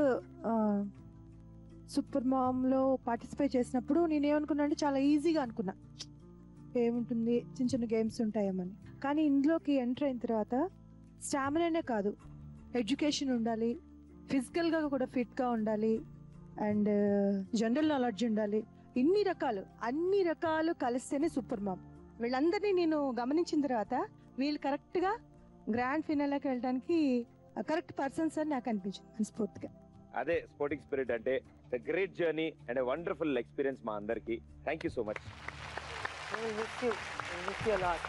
సూపర్ మామ్లో పార్టిసిపేట్ చేసినప్పుడు నేను ఏమనుకున్నా అంటే చాలా ఈజీగా అనుకున్నా ఏముంటుంది చిన్న చిన్న గేమ్స్ ఉంటాయేమని కానీ ఇందులోకి ఎంటర్ అయిన తర్వాత స్టామినానే కాదు ఎడ్యుకేషన్ ఉండాలి ఫిజికల్గా కూడా ఫిట్గా ఉండాలి అండ్ జనరల్ నాలెడ్జ్ ఉండాలి ఇన్ని రకాలు అన్ని రకాలు కలిస్తేనే సూపర్ మామ్ వీళ్ళందరినీ నేను గమనించిన తర్వాత వీళ్ళు కరెక్ట్గా గ్రాండ్ ఫినాల్కి వెళ్ళడానికి కరెక్ట్ పర్సన్స్ అని నాకు అనిపించింది మనస్ఫూర్తిగా
అదే స్పోర్టింగ్ స్పిరిట్ అంటే the great journey and wonderful experience మా అందరికి thank you so much
miss you miss you lot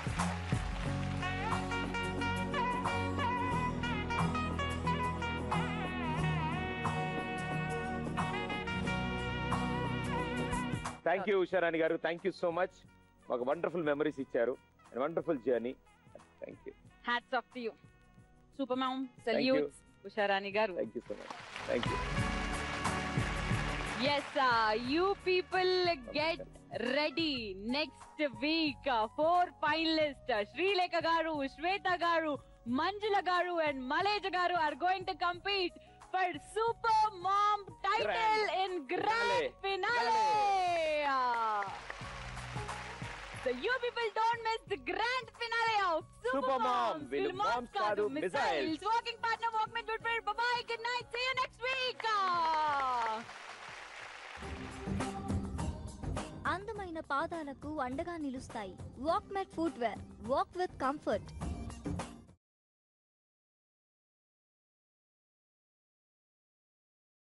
thank you Usharani garu thank you so much ఒక వండర్ఫుల్ మెమరీస్ ఇచ్చారు and wonderful journey thank you
hats off to you super mom
you.
Salutes Usharani garu
thank you so much thank you
Yes, uh, you people get ready next week. Uh, four finalists, uh, Srilekha Garu, Shweta Garu, Manjula Garu and Maleja Garu are going to compete for Super Mom title
Grand
in Grand
Finale.
Finale. Uh, so you people don't miss the grand finale of Super,
Super Mom.
Moms.
Will
Will
Moms
Moms
Kadu
Kadu
Missiles.
Missiles. Walking partner, Walkman, good friend. Bye-bye. Good night. See you next week. Uh,
అందమైన పాదాలకు అండగా నిలుస్తాయి Walkmate footwear walk with comfort